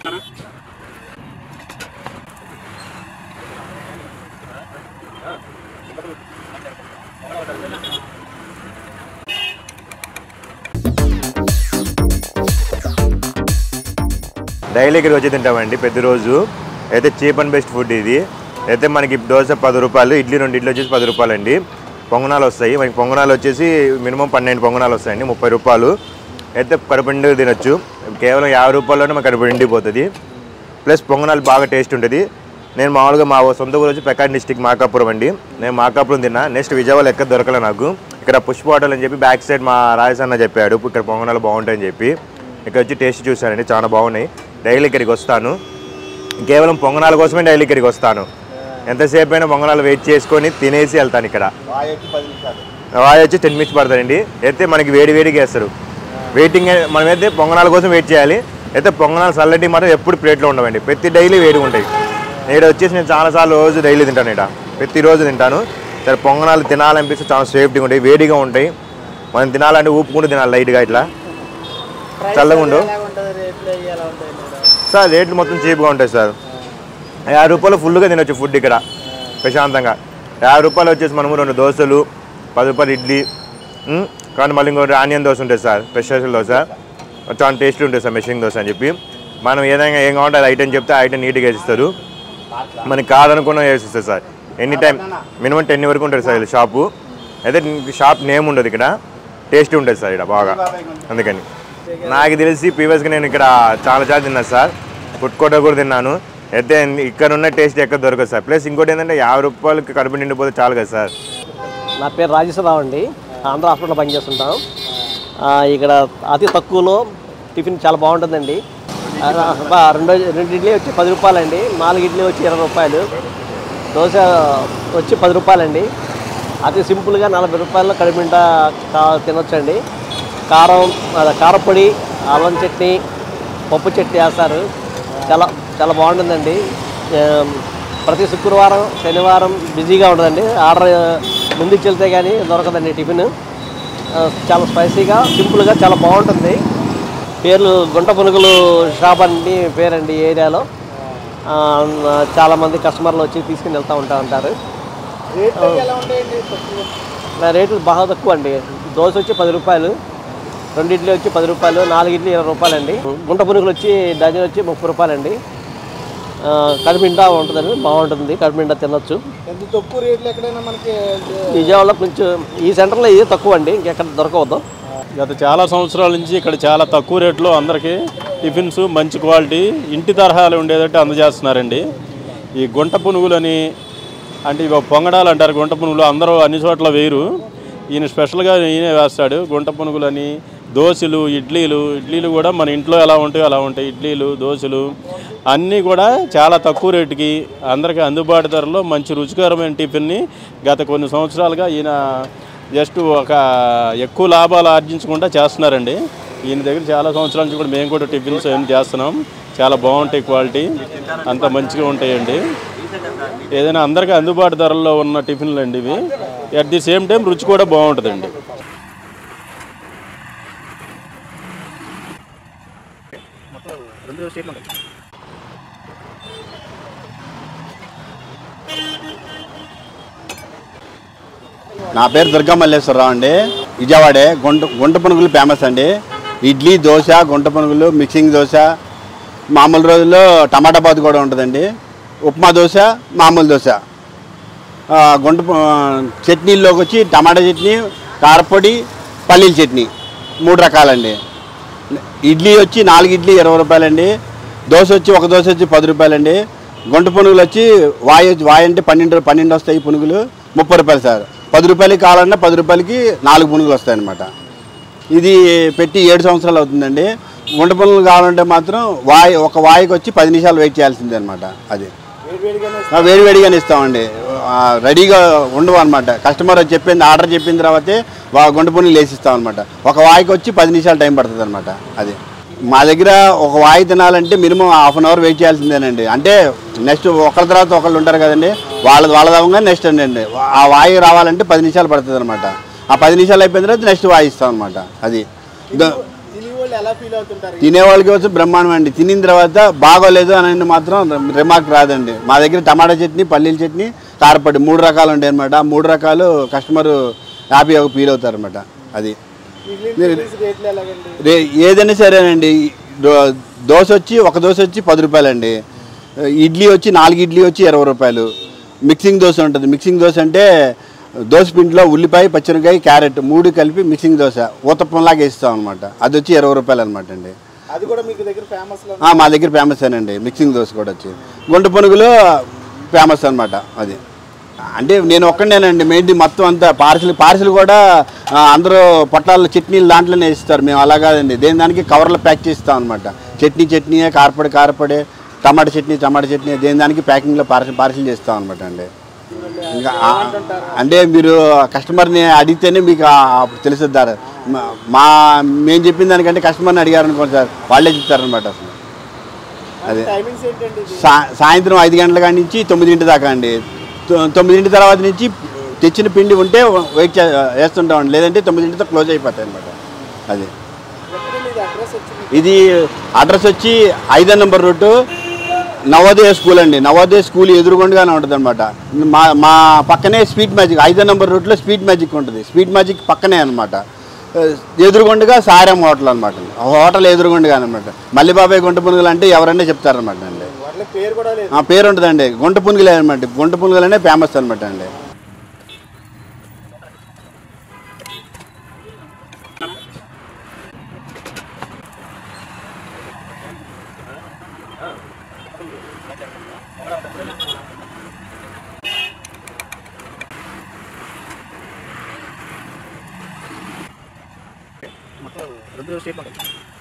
Daily ఇక్కడికి వచ్చి తింటామండి ప్రతిరోజు అయితే చీప్ అండ్ బెస్ట్ ఫుడ్ ఇది అయితే మనకి దోశ పది రూపాయలు ఇడ్లీ రెండు ఇడ్లీ వచ్చేసి పది రూపాయలు అండి పొంగనాలు వస్తాయి మనకి పొంగనాలు వచ్చేసి మినిమం పన్నెండు పొంగనాలు వస్తాయండి ముప్పై రూపాయలు అయితే కడుపు నిండుగా తినొచ్చు కేవలం యాభై రూపాయల్లోనే మనకు కడుపు నిండిపోతుంది ప్లస్ పొంగనాలు బాగా టేస్ట్ ఉంటుంది నేను మామూలుగా మా సొంత ఊరు వచ్చి పెకాడ్ డిస్టిక్ మాకాపురం అండి నేను మాకాపురం తిన్నా నెక్స్ట్ విజయవాడ ఎక్కడ దొరకలే నాకు ఇక్కడ పుష్ప హోటల్ అని చెప్పి బ్యాక్ సైడ్ మా రాజసన్న చెప్పాడు ఇక్కడ పొంగనాలు బాగుంటాయని చెప్పి ఇక్కడ వచ్చి టేస్ట్ చూశానండి చాలా బాగున్నాయి డైలీ ఇక్కడికి వస్తాను కేవలం పొంగనాల కోసమే డైలీ ఇక్కడికి వస్తాను ఎంతసేపు అయినా పొంగనాలు వెయిట్ చేసుకొని తినేసి వెళ్తాను ఇక్కడ వాయి వచ్చి టెన్ మినిట్స్ పడతారండి అయితే మనకి వేడి వేడిగా వేస్తారు వెయిటింగ్ మనమైతే పొంగనాల కోసం వెయిట్ చేయాలి అయితే పొంగనాలు చల్లటి మాత్రం ఎప్పుడు ప్లేట్లో ఉండవండి ప్రతి డైలీ వేడిగా ఉంటాయి ఇక్కడ వచ్చేసి నేను చాలాసార్లు రోజు డైలీ తింటాను ఇక్కడ ప్రతిరోజు తింటాను సరే పొంగనాలు తినాలనిపిస్తే చాలా సేఫ్టీగా ఉంటాయి వేడిగా ఉంటాయి మనం తినాలంటే ఊపుకుంటూ తినాలి లైట్గా ఇట్లా చల్లగా ఉండు సార్ రేట్లు మొత్తం చీప్గా ఉంటాయి సార్ యాభై రూపాయలు ఫుల్గా తినొచ్చు ఫుడ్ ఇక్కడ ప్రశాంతంగా యాభై రూపాయలు వచ్చేసి మనము రెండు దోశలు పది రూపాయలు ఇడ్లీ ఉమ్, కానీ మళ్ళీ ఇంకోటి ఆనియన్ దోశ ఉంటుంది సార్ స్పెషల్ దోశ చాలా టేస్టీ ఉంటుంది సార్ మెషింగ్ దోశ అని చెప్పి మనం ఏదైనా ఏం కావాలంటే అది ఐటెం చెప్తే ఆ ఐటెం నీట్గా వేసిస్తారు మనకి కాదనుకున్న వేసిస్తారు sir any time minimum ten వరకు ఉంటుంది సార్ ఇది షాపు అయితే షాప్ నేమ్ ఉండదు ఇక్కడ టేస్టీ ఉంటుంది సార్ ఇక్కడ బాగా అందుకని నాకు తెలిసి ప్రీవియస్గా నేను ఇక్కడ చాలా చాలా తిన్నాను సార్ ఫుడ్ కోర్ట్ కూడా తిన్నాను అయితే ఇక్కడ ఉన్న టేస్ట్ ఎక్కడ దొరకదు సార్ ప్లస్ ఇంకోటి ఏంటంటే యాభై రూపాయలకి కడుపు నిండిపోతే చాలు కదా సార్ నా పేరు రాజేశ్వరరావు అండి ఆంధ్ర హాస్పిటల్లో పనిచేస్తుంటాం ఆ, ఇక్కడ అతి తక్కువలో టిఫిన్ చాలా బాగుంటుందండి ఆ, బా, రెండు రెండు ఇడ్లీ వచ్చి పది రూపాయలండి నాలుగు ఇడ్లీ వచ్చి ఇరవై రూపాయలు దోశ వచ్చి పది రూపాయలండి అతి సింపుల్గా నలభై రూపాయల్లో కడిమింట తినొచ్చండి కారం అదే కారపొడి అల్లం చట్నీ పప్పు చట్నీ వేస్తారు చాలా చాలా బాగుంటుందండి ఆ, ప్రతి శుక్రవారం శనివారం బిజీగా ఉంటుందండి ఆర్డర్ ముందుకు వెళ్తే కానీ దొరకదండి టిఫిన్ ఆ, చాలా స్పైసీగా సింపుల్గా చాలా బాగుంటుంది పేర్లు గుంట పునుగులు షాప్ అండి పేరండి ఈ ఏరియాలో ఆ, చాలామంది కస్టమర్లు వచ్చి తీసుకుని వెళ్తూ ఉంటా ఉంటారు నా రేట్లు బాగా తక్కువ అండి దోశ వచ్చి పది రూపాయలు రెండు ఇడ్లీ వచ్చి పది రూపాయలు నాలుగు ఇడ్లీ ఇరవై రూపాయలండి గుంట పునుగులు వచ్చి డజన్ వచ్చి ముప్పై రూపాయలండి ఆ, కడుమిండా ఉంటుందండి బాగుంటుంది కడుమిండా తినొచ్చు ఎంత తక్కువ రేట్లు ఎక్కడైనా మనకి విజయవాడలో కొంచెం ఈ సెంటర్లో ఇది తక్కువ అండి ఇంకెక్కడ దొరకవద్దు గత చాలా సంవత్సరాల నుంచి ఇక్కడ చాలా తక్కువ రేట్లో అందరికీ టిఫిన్స్ మంచి క్వాలిటీ ఇంటి తరహాలు ఉండేటట్టు అందజేస్తున్నారండి ఈ గుంట పునుగులని అంటే ఇవి పొంగడాలు అంటారు గుంట పునుగులు అందరూ అన్ని చోట్ల వేయరు ఈయన స్పెషల్గా ఈయనే వేస్తాడు గుంట పునుగులని దోశలు ఇడ్లీలు ఇడ్లీలు కూడా మన ఇంట్లో ఎలా ఉంటాయో అలా ఉంటాయి ఇడ్లీలు దోశలు అన్నీ కూడా చాలా తక్కువ రేటుకి అందరికీ అందుబాటు ధరలో మంచి రుచికరమైన టిఫిన్ని గత కొన్ని సంవత్సరాలుగా ఈయన జస్ట్ ఒక ఎక్కువ లాభాలు ఆర్జించకుండా చేస్తున్నారండి ఈయన దగ్గర చాలా సంవత్సరాల నుంచి కూడా మేము కూడా టిఫిన్స్ ఏం చేస్తున్నాం చాలా బాగుంటాయి క్వాలిటీ అంత మంచిగా ఉంటాయండి ఏదైనా అందరికీ అందుబాటు ధరల్లో ఉన్న టిఫిన్లు అండి ఇవి అట్ ది సేమ్ టైం రుచి కూడా బాగుంటుందండి నా పేరు దుర్గా మల్లేశ్వరరావు అండి విజయవాడే గుంట గుంట పునుగులు ఫేమస్ అండి ఇడ్లీ దోశ గుంట పునుగులు మిక్సింగ్ దోశ మామూలు రోజుల్లో టమాటా బాత్ కూడా ఉంటుందండి ఉప్మా దోశ మామూలు దోశ ఆ, గుంట పు- చట్నీల్లోకి వచ్చి టమాటా చట్నీ కారపొడి పల్లీల చట్నీ మూడు రకాలండి ఇడ్లీ వచ్చి నాలుగు ఇడ్లీ ఇరవై రూపాయలండి దోశ వచ్చి ఒక దోశ వచ్చి పది రూపాయలండి గుంట పునుగులు వచ్చి వాయి వాయి అంటే పన్నెండు పన్నెండు వస్తాయి ఈ పునుగులు ముప్పై రూపాయలు సార్ పది రూపాయలకి కావాలన్నా పది రూపాయలకి నాలుగు పునుగులు వస్తాయి అన్నమాట ఇది పెట్టి ఏడు సంవత్సరాలు అవుతుందండి గుంట పునుగులు కావాలంటే మాత్రం వాయి ఒక వాయికి వచ్చి పది నిమిషాలు వెయిట్ చేయాల్సిందే అనమాట అది ఆ, వేడివేడిగానే ఇస్తామండి ఆ, రెడీగా ఉండవు అనమాట కస్టమర్ వచ్చి చెప్పింది ఆర్డర్ చెప్పిన తర్వాతే వా గుంట పునుగులు వేసిస్తాం అనమాట ఒక వాయికి వచ్చి పది నిమిషాలు టైం పడుతుంది అనమాట అది మా దగ్గర ఒక వాయి తినాలంటే minimum half an hour wait చేయాల్సిందేనండి అంటే నెక్స్ట్ ఒకరి తర్వాత ఒకళ్ళు ఉంటారు కదండి వాళ్ళ వాళ్ళ దవంగా నెక్స్ట్ అండి ఆ వాయి రావాలంటే పది నిమిషాలు పడుతుంది అనమాట ఆ పది నిమిషాలు అయిపోయిన తర్వాత నెక్స్ట్ వాయి ఇస్తాం అనమాట అది ఇదో- తెలియ వాళ్ళు వాళ్ళు ఎలా ఫీల్ అవుతుంటారు తినేవాళ్ళకి వచ్చి బ్రహ్మాండం అండి తినిన తర్వాత బాగోలేదు అని మాత్రం రిమార్క్ రాదండి మా దగ్గర టమాటా చట్నీ పల్లీల చట్నీ కారపొడి మూడు రకాలు ఉంటాయి అనమాట మూడు రకాలు కస్టమర్ హ్యాపీగా ఫీల్ అవుతారు అనమాట అది మిగిలిన టిఫిన్స్ రేట్లు ఎలాగండి రే ఏదైనా సరేనండి దో- దోశ వచ్చి ఒక దోశ వచ్చి పది రూపాయలండి ఇడ్లీ వచ్చి నాలుగు ఇడ్లీ వచ్చి ఇరవై రూపాయలు మిక్సింగ్ దోశ ఉంటుంది మిక్సింగ్ దోశ అంటే దోశ పిండిలో ఉల్లిపాయ పచ్చిమిరకాయ క్యారెట్ మూడు కలిపి మిక్సింగ్ దోశ ఊతప్పంలాగా వేస్తాం అనమాట అది వచ్చి ఇరవై రూపాయలు అనమాట అండి అది కూడా మీకు దగ్గర ఫేమస్ లో ఆ, మా దగ్గర ఫేమస్ అండి మిక్సింగ్ దోశ కూడా వచ్చి గుంట పునుగులు ఫేమస్ అనమాట అది అంటే నేను ఒక్కడేనండి మెయిన్ మొత్తం అంతా పార్సిల్ పార్సిల్ కూడా ఆ, అందరూ పొట్లాల చట్నీలు దాంట్లోనే ఇస్తారు మేము అలా కాదండి దేని దానికి కవర్లో ప్యాక్ చేస్తాం అనమాట చట్నీ చట్నీ కారపొడి కారపొడి టమాటా చట్నీ టమాటా చట్నీ దేని దానికి ప్యాకింగ్లో పార్సిల్ పార్సిల్ చేస్తాం అనమాట అండి ఇంకా ఆ- అంటే మీరు కస్టమర్ని అడిగితేనే మీకు ఆ- తెలుసుద్దారు మా- మా మేము చెప్పిన దానికంటే కస్టమర్ని అడిగారు అనుకోండి సార్ వాళ్ళే చెప్తారనమాట అసలు అదే టైమింగ్స్ ఏంటండి ఇది సా సాయంత్రం ఐదు గంటల కాడి నుంచి తొమ్మిదింటి దాకా అండి తొ- తొమ్మిదింటి తర్వాత నుంచి తెచ్చిన పిండి ఉంటే వెయిట్ చే వేస్తుంటామండి లేదంటే తొమ్మిదింటితో క్లోజ్ అయిపోతాయి అనమాట అది ఎక్కడండి ఇది అడ్రస్ వచ్చి మీకు? ఇది అడ్రస్ వచ్చి ఐదో నెంబర్ రూటు నవోదయ స్కూల్ అండి నవోదయ స్కూల్ ఎదురుగుండగానే ఉంటుంది అనమాట మా మా పక్కనే స్వీట్ మ్యాజిక్ ఐదో నెంబర్ రూట్లో స్వీట్ మ్యాజిక్ ఉంటుంది స్వీట్ మ్యాజిక్ పక్కనే అనమాట ఎదురుగుండగా సారం హోటల్ అనమాట హోటల్ ఎదురుగుండగా అనమాట మల్లిబాబాయ్ గుంట పునుగులు అంటే ఎవరైనా చెప్తారనమాట అండి వాళ్ళ పేరు కూడా లేదు ఆ పేరు ఉంటుందండి గుంట పునుగులే అనమాట గుంట పునుగులనే ఫేమస్ అనమాట అండి రెండు స్టేట్